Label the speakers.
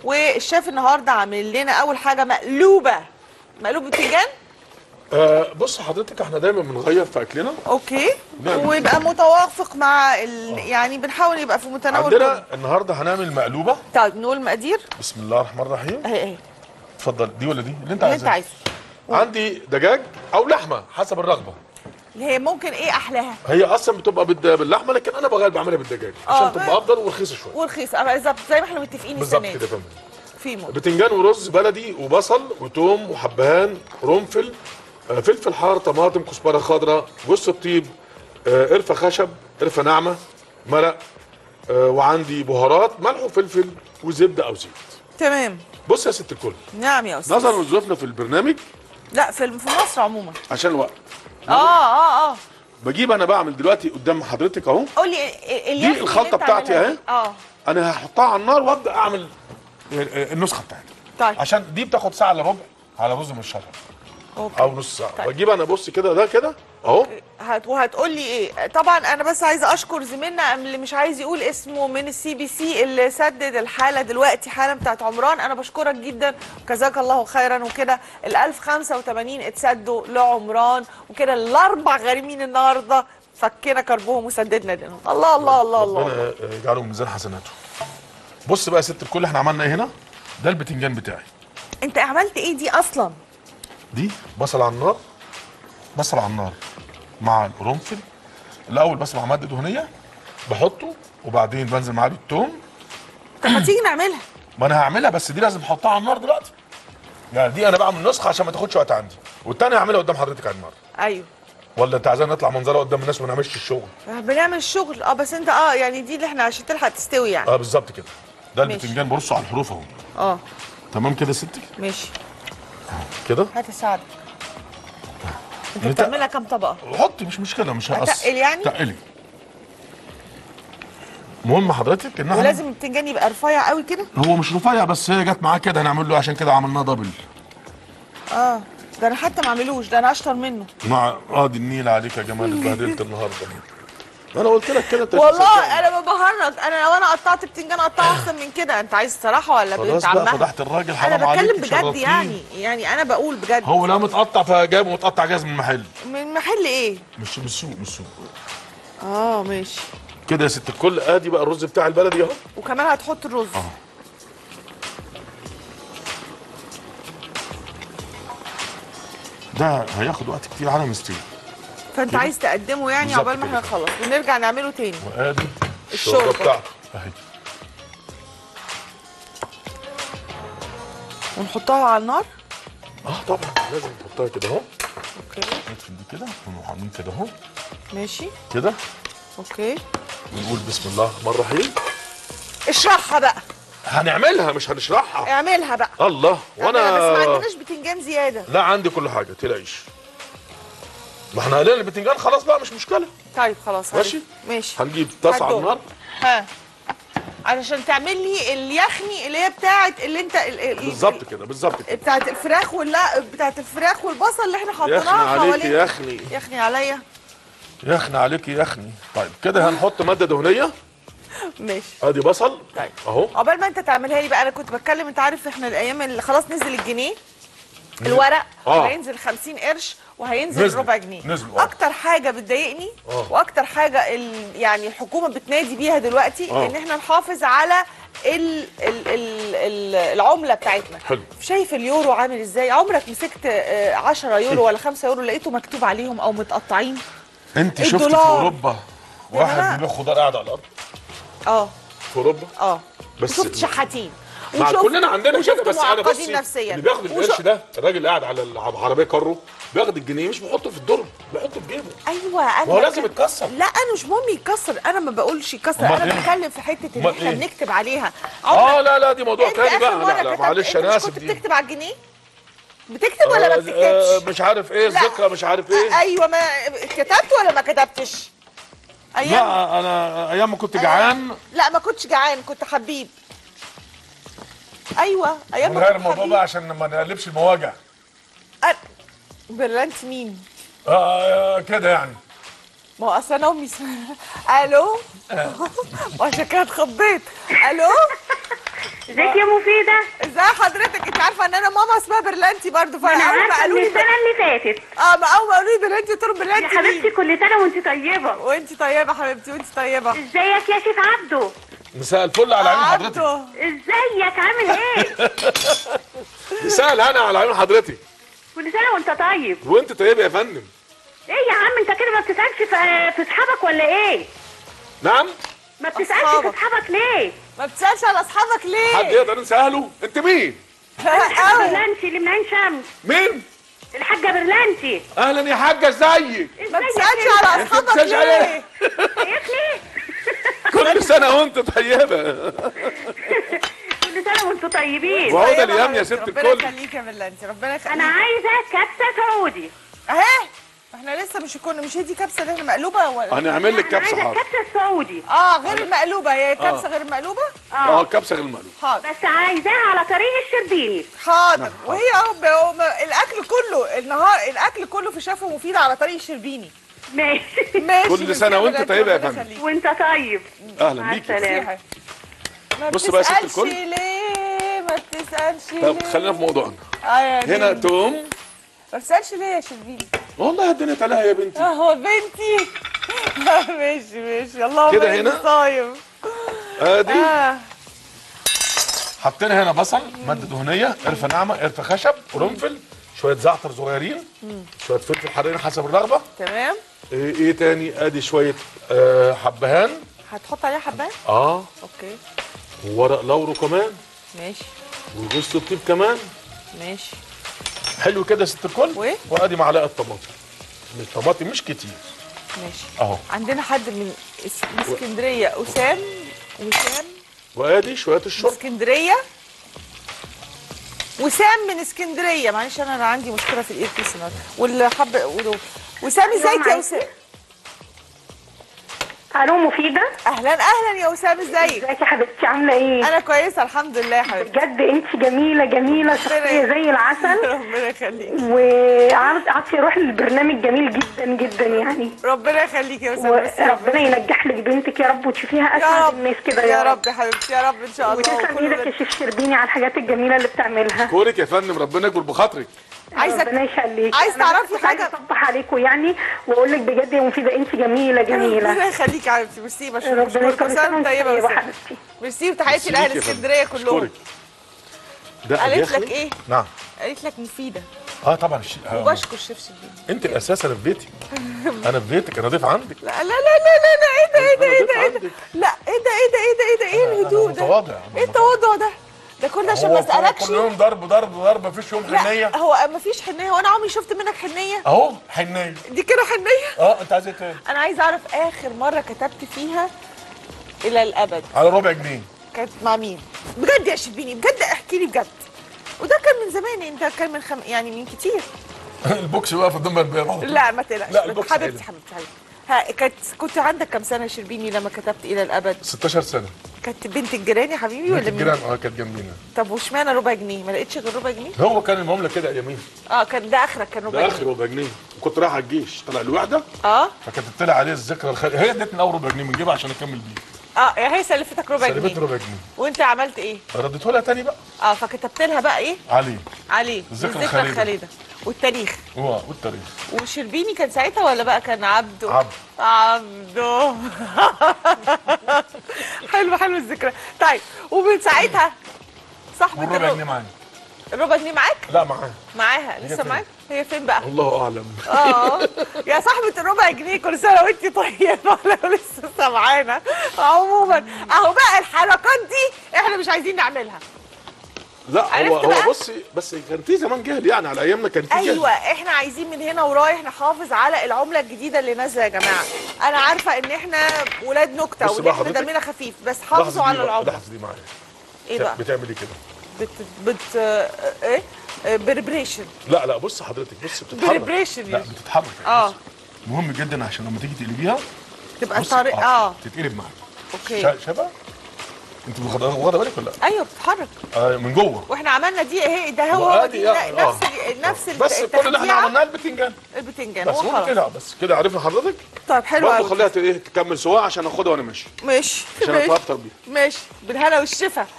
Speaker 1: والشيف النهارده عامل لنا اول حاجه مقلوبه مقلوب بتنجان
Speaker 2: آه بص حضرتك احنا دايما بنغير في اكلنا
Speaker 1: اوكي
Speaker 2: نعم.
Speaker 1: ويبقى متوافق مع ال... يعني بنحاول يبقى في متناول
Speaker 2: عندنا
Speaker 1: كله.
Speaker 2: النهارده هنعمل مقلوبه
Speaker 1: طيب نقول مقادير
Speaker 2: بسم الله الرحمن الرحيم
Speaker 1: اهي اهي
Speaker 2: اتفضل دي ولا دي اللي انت
Speaker 1: اللي انت
Speaker 2: عايزها
Speaker 1: عايزه
Speaker 2: عندي دجاج او لحمه حسب الرغبه
Speaker 1: اللي هي ممكن ايه احلاها
Speaker 2: هي اصلا بتبقى بالد- باللحمه لكن انا بغالب بعملها بالدجاج
Speaker 1: آه.
Speaker 2: عشان تبقى افضل ورخيصه شويه
Speaker 1: ورخيص أه، بالظبط زي ما احنا متفقين
Speaker 2: بالظبط
Speaker 1: السنه
Speaker 2: كده
Speaker 1: دي
Speaker 2: يا فندم
Speaker 1: في مود
Speaker 2: بتنجان ورز بلدي وبصل وتوم وحبهان قرنفل آه، فلفل حار طماطم كزبره خضراء جوز الطيب آه، قرفه خشب قرفه ناعمه مرق آه، وعندي بهارات ملح وفلفل وزبده او زيت
Speaker 1: تمام
Speaker 2: بص يا ست الكل
Speaker 1: نعم يا استاذ
Speaker 2: نظرا لظروفنا في البرنامج
Speaker 1: لا في في مصر عموما
Speaker 2: عشان الوقت
Speaker 1: اه اه اه
Speaker 2: بجيب انا بعمل دلوقتي قدام حضرتك اهو
Speaker 1: قول لي ال- اليخني اللي
Speaker 2: الخلطة
Speaker 1: انت
Speaker 2: بتاعتي
Speaker 1: عاملها
Speaker 2: اهي.
Speaker 1: دي. اه
Speaker 2: انا هحطها على النار وابدا اعمل النسخه بتاعتي
Speaker 1: طيب
Speaker 2: عشان دي بتاخد ساعه الا ربع على رز من الشرع
Speaker 1: اوكي
Speaker 2: او نص ساعه
Speaker 1: طيب.
Speaker 2: بجيب انا بص كده ده كده اهو
Speaker 1: هت وهتقول لي ايه طبعا انا بس عايزه اشكر زميلنا اللي مش عايز يقول اسمه من السي بي سي اللي سدد الحاله دلوقتي حالا بتاعت عمران انا بشكرك جدا وجزاك الله خيرا وكده ال 1085 اتسدوا لعمران وكده الاربع غارمين النهارده فكينا كربهم وسددنا دينهم الله الله الله الله
Speaker 2: ربنا يجعله ميزان حسناته بص بقى يا ست الكل احنا عملنا ايه هنا ده البتنجان بتاعي
Speaker 1: انت عملت ايه دي اصلا
Speaker 2: دي بصل على النار بصل على النار مع القرنفل الاول بس مع ماده دهنيه بحطه وبعدين بنزل معاه بالثوم
Speaker 1: طب ما تيجي نعملها
Speaker 2: ما انا هعملها بس دي لازم احطها على النار دلوقتي يعني دي انا بعمل نسخه عشان ما تاخدش وقت عندي والتانية هعملها قدام حضرتك على النار
Speaker 1: ايوه
Speaker 2: ولا انت عايزين نطلع منظره قدام الناس وما نعملش الشغل
Speaker 1: بنعمل الشغل اه بس انت اه يعني دي اللي احنا عشان تلحق تستوي يعني
Speaker 2: اه بالظبط كده ده
Speaker 1: ماشي.
Speaker 2: البتنجان برصه على الحروف اهو
Speaker 1: اه
Speaker 2: تمام كده يا ستي
Speaker 1: ماشي
Speaker 2: كده
Speaker 1: هات اساعدك انت
Speaker 2: انت-
Speaker 1: بتعملها كام طبقه
Speaker 2: حطي مش مشكله مش هقص
Speaker 1: أتقل يعني؟
Speaker 2: تقلي المهم حضرتك ان احنا
Speaker 1: ولازم البتنجان يبقى رفيع قوي كده
Speaker 2: هو مش رفيع بس هي جت معاه كده هنعمل له عشان كده عملناه دبل
Speaker 1: اه ده انا حتى ما اعملوش ده انا اشطر منه
Speaker 2: مع اه دي النيل عليك يا جمال اتبهدلت النهارده انا قلت لك كده انت مش
Speaker 1: والله
Speaker 2: مصدقني.
Speaker 1: انا ببهرج انا لو انا قطعت بتنجان اقطعه احسن من كده انت عايز صراحه ولا
Speaker 2: خلاص
Speaker 1: بنت
Speaker 2: بقى
Speaker 1: عمها
Speaker 2: فضحت الراجل
Speaker 1: انا
Speaker 2: حرام عليك
Speaker 1: بتكلم بجد
Speaker 2: شرفتيه.
Speaker 1: يعني يعني انا بقول بجد
Speaker 2: هو لا متقطع فجاب متقطع جاز من المحل
Speaker 1: من محل ايه
Speaker 2: مش من السوق من السوق
Speaker 1: اه ماشي
Speaker 2: كده يا ست الكل ادي بقى الرز بتاع البلدي اهو
Speaker 1: وكمان هتحط الرز
Speaker 2: ده هياخد وقت كتير على ما يستوي
Speaker 1: فانت عايز تقدمه يعني
Speaker 2: بالظبط
Speaker 1: عقبال ما
Speaker 2: كده.
Speaker 1: احنا نخلص ونرجع نعمله تاني
Speaker 2: وادي
Speaker 1: الشوربة.
Speaker 2: الشوربه بتاعته اهي
Speaker 1: ونحطها على النار
Speaker 2: اه طبعا لازم تحطها كده اهو
Speaker 1: اوكي
Speaker 2: ندفن دي كده ونروح عاملين كده اهو
Speaker 1: ماشي
Speaker 2: كده
Speaker 1: اوكي
Speaker 2: ونقول بسم الله الرحمن الرحيم
Speaker 1: اشرحها بقى
Speaker 2: هنعملها مش هنشرحها
Speaker 1: اعملها بقى
Speaker 2: الله
Speaker 1: وانا بس ما
Speaker 2: وانا
Speaker 1: عندناش بتنجان زياده
Speaker 2: لا عندي كل حاجه تلاقيش ما احنا قلنا البتنجان خلاص بقى مش مشكله
Speaker 1: طيب خلاص
Speaker 2: ماشي.
Speaker 1: عرفت. ماشي
Speaker 2: هنجيب طاسه على
Speaker 1: هدوق.
Speaker 2: النار
Speaker 1: ها علشان تعمل لي اليخني اللي هي بتاعت اللي انت ال- ال-
Speaker 2: بالظبط كده بالظبط كده
Speaker 1: بتاعت الفراخ ولا بتاعت الفراخ والبصل اللي احنا
Speaker 2: يخني
Speaker 1: حطيناها
Speaker 2: عليكي
Speaker 1: حوالين
Speaker 2: يخني
Speaker 1: يخني عليا
Speaker 2: يخني عليكي يخني طيب كده هنحط ماده دهنيه
Speaker 1: ماشي
Speaker 2: ادي بصل
Speaker 1: طيب.
Speaker 2: اهو
Speaker 1: عقبال ما انت تعملها لي بقى انا كنت بتكلم انت عارف احنا الايام اللي خلاص نزل الجنيه الورق
Speaker 2: آه.
Speaker 1: هينزل 50 قرش وهينزل
Speaker 2: نزلوا.
Speaker 1: ربع جنيه
Speaker 2: نزلوا، آه.
Speaker 1: اكتر حاجه بتضايقني
Speaker 2: آه.
Speaker 1: واكتر حاجه ال يعني الحكومه بتنادي بيها دلوقتي
Speaker 2: آه.
Speaker 1: ان احنا نحافظ على ال ال ال ال العمله بتاعتنا
Speaker 2: حلو.
Speaker 1: شايف اليورو عامل ازاي عمرك مسكت آه، 10 يورو ولا 5 يورو لقيته مكتوب عليهم او متقطعين
Speaker 2: انت شفت في
Speaker 1: الدولار.
Speaker 2: اوروبا
Speaker 1: يا
Speaker 2: واحد
Speaker 1: جماعة.
Speaker 2: بيبيع خضار قاعد على الارض
Speaker 1: اه
Speaker 2: في اوروبا
Speaker 1: اه
Speaker 2: بس-
Speaker 1: وشفت شحاتين
Speaker 2: مع
Speaker 1: وشفت-
Speaker 2: كلنا عندنا
Speaker 1: وشفت
Speaker 2: كده بس انا
Speaker 1: معقدين
Speaker 2: بصي
Speaker 1: نفسيا
Speaker 2: اللي بياخد
Speaker 1: وش-
Speaker 2: القرش ده الراجل اللي قاعد على العربيه كارو بياخد الجنيه مش بيحطه في الدرج بيحطه في جيبه
Speaker 1: ايوه انا
Speaker 2: ما هو لازم
Speaker 1: بتكلم-
Speaker 2: يتكسر.
Speaker 1: لا انا مش مهم يتكسر انا ما بقولش يتكسر
Speaker 2: أمال
Speaker 1: انا
Speaker 2: إيه؟
Speaker 1: بتكلم في حته ان
Speaker 2: أمال
Speaker 1: احنا
Speaker 2: إيه؟
Speaker 1: بنكتب عليها
Speaker 2: اه لا لا دي موضوع
Speaker 1: انت
Speaker 2: تاني
Speaker 1: اخر
Speaker 2: بقى
Speaker 1: مره
Speaker 2: لا لا
Speaker 1: كتبت
Speaker 2: معلش
Speaker 1: انت
Speaker 2: انا
Speaker 1: مش
Speaker 2: اسف
Speaker 1: كنت
Speaker 2: دي
Speaker 1: بتكتب على الجنيه بتكتب ولا ما
Speaker 2: آه، آه،
Speaker 1: بتكتبش
Speaker 2: مش عارف ايه
Speaker 1: لا.
Speaker 2: الذكرى مش عارف ايه
Speaker 1: ايوه ما كتبت ولا ما كتبتش ايام
Speaker 2: لا انا ايام ما كنت جعان
Speaker 1: لا ما كنتش جعان كنت حبيب ايوه ايام ما
Speaker 2: نغير
Speaker 1: كنت
Speaker 2: الموضوع
Speaker 1: حبيب
Speaker 2: بقى عشان ما نقلبش المواجع
Speaker 1: أنا- برلانت مين
Speaker 2: آه، آه كده يعني
Speaker 1: ما هو اصل انا امي اسمها الو وعشان كده اتخضيت الو
Speaker 3: ازيك يا مفيده
Speaker 1: ازاي حضرتك انت عارفه ان انا ماما اسمها برلانتي برضو
Speaker 3: انا
Speaker 1: فانا اول ما
Speaker 3: عارفه
Speaker 1: قالوا
Speaker 3: من
Speaker 1: لي
Speaker 3: السنه اللي فاتت
Speaker 1: اه ما اول ما قالوا لي برلانتي قلت لهم
Speaker 3: يا
Speaker 1: برلانتي
Speaker 3: حبيبتي
Speaker 1: مين
Speaker 3: كل سنه وانت طيبه
Speaker 1: وانت طيبه حبيبتي وانت طيبه
Speaker 3: ازيك يا شيخ عبده
Speaker 2: مساء الفل على عيون حضرتك
Speaker 1: عبده
Speaker 3: ازيك عامل ايه
Speaker 2: مساء الهنا على عيون حضرتك
Speaker 3: كل سنه وانت طيب
Speaker 2: وانت طيب يا فندم
Speaker 3: ايه يا عم انت كده ما بتسالش في في اصحابك ولا ايه
Speaker 2: نعم
Speaker 3: ما بتسالش
Speaker 1: أصحابك.
Speaker 3: في اصحابك ليه
Speaker 1: ما بتسالش على اصحابك ليه
Speaker 2: حد يقدر نساله انت مين
Speaker 3: الحاجه
Speaker 1: أوي.
Speaker 3: برلانتي اللي من عين شمس
Speaker 2: مين
Speaker 3: الحاجه برلانتي
Speaker 2: اهلا يا حاجه ازيك
Speaker 1: ما
Speaker 3: ازيك
Speaker 1: بتسالش
Speaker 3: انت؟
Speaker 1: على
Speaker 2: انت
Speaker 1: اصحابك
Speaker 2: بتسألش عليا؟
Speaker 1: ليه
Speaker 3: شايفني
Speaker 2: كل سنه وانت طيبه
Speaker 3: كل سنه وانتم طيبين
Speaker 2: وعودة
Speaker 1: طيبة
Speaker 2: الايام يا
Speaker 1: حبيبتي.
Speaker 2: ست
Speaker 1: ربنا
Speaker 2: الكل
Speaker 1: يخليك يا برلانتي ربنا يخليك
Speaker 3: انا عايزه كبسه سعودي
Speaker 1: اهي احنا لسه مش كنا مش هي دي كبسه اللي احنا مقلوبه ولا
Speaker 2: هنعمل لك
Speaker 3: انا
Speaker 2: كبسه
Speaker 3: عايزه
Speaker 2: حاضر
Speaker 3: الكبسه السعودي
Speaker 1: اه غير المقلوبه هي كبسه غير المقلوبه
Speaker 2: اه كبسه غير مقلوب
Speaker 1: حاضر
Speaker 3: بس عايزاها على طريق الشربيني
Speaker 1: حاضر وهي اهو ب- هو م- الاكل كله النهار الاكل كله في شفا مفيد على طريق الشربيني
Speaker 3: ماشي
Speaker 1: ماشي
Speaker 2: كل سنة
Speaker 1: بس
Speaker 2: وانت
Speaker 1: كده
Speaker 2: طيبة يا
Speaker 1: ربنا
Speaker 2: فندم.
Speaker 1: يخليك.
Speaker 3: وانت طيب
Speaker 2: اهلا
Speaker 3: مع
Speaker 2: بيك يا
Speaker 3: السلامة.
Speaker 1: صحيح. ما
Speaker 2: بص بقى يا ست
Speaker 1: بتسألش
Speaker 2: الكل.
Speaker 1: ليه ما بتسألش
Speaker 2: طب
Speaker 1: ليه
Speaker 2: خلينا في موضوعنا
Speaker 1: اه يا
Speaker 2: هنا
Speaker 1: بنتي.
Speaker 2: توم
Speaker 1: ما بتسألش ليه يا شربيني
Speaker 2: والله الدنيا تلاها يا بنتي
Speaker 1: اهو بنتي ماشي ماشي اللهم
Speaker 2: كده
Speaker 1: إني
Speaker 2: هنا؟
Speaker 1: صايم
Speaker 2: ادي
Speaker 1: اه
Speaker 2: حطينا هنا بصل ماده دهنيه قرفه ناعمه قرفه خشب قرنفل شويه زعتر صغيرين شويه فلفل حارين حسب الرغبه
Speaker 1: تمام
Speaker 2: ايه, إيه تاني ادي شويه آه حبهان
Speaker 1: هتحط عليها حبايه
Speaker 2: اه
Speaker 1: اوكي
Speaker 2: وورق لورو كمان
Speaker 1: ماشي
Speaker 2: وجوز الطيب كمان
Speaker 1: ماشي
Speaker 2: حلو كده يا ست الكل
Speaker 1: وإيه؟
Speaker 2: وادي معلقه طماطم الطماطم مش كتير
Speaker 1: ماشي
Speaker 2: اهو
Speaker 1: عندنا حد من اس- من اسكندريه اسام وسام
Speaker 2: وادي شويه
Speaker 1: من
Speaker 2: الشرب
Speaker 1: اسكندريه وسام من اسكندريه معلش انا انا عندي مشكله في الاير بيس النهارده واللي حب ودول وسام ازيك يا
Speaker 3: معاكي.
Speaker 1: وسام
Speaker 3: الو مفيده
Speaker 1: اهلا اهلا يا وسام ازيك
Speaker 3: ازيك يا حبيبتي عامله ايه
Speaker 1: انا كويسه الحمد لله يا حبيبتي
Speaker 3: بجد انت جميله جميله شخصيه زي العسل
Speaker 1: ربنا يخليك
Speaker 3: وعارفه اروح للبرنامج جميل جدا جدا يعني
Speaker 1: ربنا يخليك يا وسام بس
Speaker 3: وربنا ينجح لك بنتك يا رب وتشوفيها
Speaker 1: يا
Speaker 3: اسعد
Speaker 1: رب
Speaker 3: الناس كده
Speaker 1: يا رب يا حبيبتي يا رب ان شاء الله
Speaker 3: وتسلم
Speaker 1: وكل
Speaker 3: ايدك يا
Speaker 1: ده-
Speaker 3: شيخ شربيني على الحاجات الجميله اللي بتعملها
Speaker 2: كونك يا فندم ربنا يكبر بخاطرك
Speaker 1: عايزك
Speaker 3: ربنا يخليك
Speaker 1: عايز
Speaker 3: أنا
Speaker 1: تعرفي
Speaker 3: كنت عايزة
Speaker 1: حاجة؟
Speaker 3: اصبح عليكم يعني واقول لك بجد يا مفيده انت جميله جميله
Speaker 1: ربنا يخليك يا حبيبتي ميرسي بشكرك
Speaker 3: ربنا
Speaker 1: بشكرك
Speaker 3: يكرمك
Speaker 1: كل سنه وانت طيبه يا
Speaker 3: طيبه
Speaker 1: وسام
Speaker 3: حبيبتي
Speaker 1: ميرسي وتحياتي
Speaker 2: ميرسي
Speaker 1: لاهل
Speaker 2: ليك يا فندم.
Speaker 1: اسكندريه كلهم
Speaker 2: أشكرك. ده
Speaker 1: قالت
Speaker 2: أجاخلي؟
Speaker 1: لك إيه؟
Speaker 2: نعم
Speaker 1: قالت لك مفيده
Speaker 2: اه طبعا الشيء آه.
Speaker 1: وبشكر شيف شربيني
Speaker 2: انت الاساس انا في بيتي انا في بيتك انا ضيف عندك
Speaker 1: لا لا لا لا لا لا ايه ده ايه ده
Speaker 2: أنا
Speaker 1: ايه
Speaker 2: ضيف
Speaker 1: ده ايه ده
Speaker 2: عندك.
Speaker 1: لا ايه ده ايه ده ايه ده ايه ده ايه
Speaker 2: أنا-
Speaker 1: الهدوء
Speaker 2: أنا
Speaker 1: ده
Speaker 2: متواضع، أنا
Speaker 1: ايه التواضع ده ده كل ده عشان ما
Speaker 2: هو
Speaker 1: اسالكش
Speaker 2: كل يوم ضرب ضرب ضرب مفيش يوم
Speaker 1: لا
Speaker 2: حنيه
Speaker 1: هو مفيش حنيه وانا عمري شفت منك حنيه
Speaker 2: اهو حنيه
Speaker 1: دي كده حنيه
Speaker 2: اه انت عايز ايه تاني
Speaker 1: انا عايزه اعرف اخر مره كتبت فيها الى الابد
Speaker 2: على ربع جنيه
Speaker 1: كانت مع مين بجد يا شربيني بجد احكي لي بجد وده كان من زمان انت كان من خم... يعني من كتير
Speaker 2: البوكس بقى في ضمن البيض
Speaker 1: لا ما تقلقش
Speaker 2: لا، البوكس
Speaker 1: حبيبتي
Speaker 2: حلو.
Speaker 1: حبيبتي حبيبتي ها كانت كنت عندك كام سنه يا شربيني لما كتبت الى الابد
Speaker 2: 16 سنه
Speaker 1: كانت بنت الجيران يا حبيبي
Speaker 2: بنت
Speaker 1: ولا مين
Speaker 2: الجيران اه كانت جنبينا
Speaker 1: طب واشمعنى ربع جنيه ما لقيتش غير ربع جنيه
Speaker 2: هو كان المملة كده ايامين
Speaker 1: اه كان ده اخرك كان ربع
Speaker 2: ده
Speaker 1: جنيه
Speaker 2: اخر ربع جنيه وكنت رايح على الجيش طلع الوحده
Speaker 1: اه
Speaker 2: فكتبت لها عليه الذكرى الخير هي ادتني اول ربع جنيه من جيبها عشان اكمل بيه
Speaker 1: اه يا هي سلفتك ربع
Speaker 2: سلبت
Speaker 1: جنيه
Speaker 2: ربع جنيه
Speaker 1: وانت عملت ايه
Speaker 2: رديته لها تاني بقى
Speaker 1: اه فكتبت لها بقى ايه
Speaker 2: عليه
Speaker 1: عليه
Speaker 2: الذكرى
Speaker 1: الذكرى
Speaker 2: الخالدة.
Speaker 1: الخالده والتاريخ
Speaker 2: هو والتاريخ
Speaker 1: وشربيني كان ساعتها ولا بقى كان عبده
Speaker 2: عبد.
Speaker 1: عبده حلو حلو الذكرى طيب ومن ساعتها صاحبة
Speaker 2: والربع
Speaker 1: الربع
Speaker 2: جنيه معايا
Speaker 1: الربع جنيه معاك
Speaker 2: لا معايا
Speaker 1: معاها لسه
Speaker 2: فين؟
Speaker 1: معاك هي فين بقى
Speaker 2: الله اعلم
Speaker 1: اه يا صاحبة الربع جنيه كل سنة وانت طيبة لو لسه سامعانا عموما اهو بقى الحركات دي احنا مش عايزين نعملها
Speaker 2: لا هو
Speaker 1: عرفت بقى؟
Speaker 2: هو بصي بس كان في زمان جهل يعني على ايامنا كان في
Speaker 1: ايوه
Speaker 2: جهل
Speaker 1: احنا عايزين من هنا ورايح نحافظ على العمله الجديده اللي نازله يا جماعه انا عارفه ان احنا ولاد نكته
Speaker 2: بص
Speaker 1: وان
Speaker 2: بقى
Speaker 1: احنا
Speaker 2: حضرتك.
Speaker 1: دمنا خفيف بس
Speaker 2: لحظة
Speaker 1: حافظوا
Speaker 2: دي
Speaker 1: على
Speaker 2: بقى،
Speaker 1: العمله
Speaker 2: لحظه دي معايا
Speaker 1: ايه بقى
Speaker 2: بتعملي كده
Speaker 1: بت بت آه، ايه آه، بريبريشن
Speaker 2: لا لا بص حضرتك بص بتتحرك
Speaker 1: بريبريشن
Speaker 2: لا بتتحرك
Speaker 1: اه
Speaker 2: بص. مهم جدا عشان لما تيجي تقلبيها
Speaker 1: تبقى
Speaker 2: بص،
Speaker 1: طريق اه
Speaker 2: تتقلب معاك
Speaker 1: اوكي
Speaker 2: شا- شايفه انت واخده واخده بالك ولا لا
Speaker 1: ايوه بتتحرك
Speaker 2: آه من جوه
Speaker 1: واحنا عملنا دي اهي ده هو هو
Speaker 2: وآدي
Speaker 1: دي
Speaker 2: يا-
Speaker 1: نفس
Speaker 2: آه.
Speaker 1: ال- نفس
Speaker 2: بس كل اللي احنا
Speaker 1: التخديعة،
Speaker 2: عملناه البتنجان
Speaker 1: البتنجان
Speaker 2: بس
Speaker 1: هو
Speaker 2: هو
Speaker 1: خلاص
Speaker 2: كده بس كده عرفنا حضرتك
Speaker 1: طيب حلو
Speaker 2: برضه
Speaker 1: قوي
Speaker 2: خليها ت- ايه تكمل سواها عشان اخدها وانا ماشي
Speaker 1: ماشي
Speaker 2: عشان
Speaker 1: ماشي
Speaker 2: اتفطر بيها
Speaker 1: ماشي بالهنا والشفا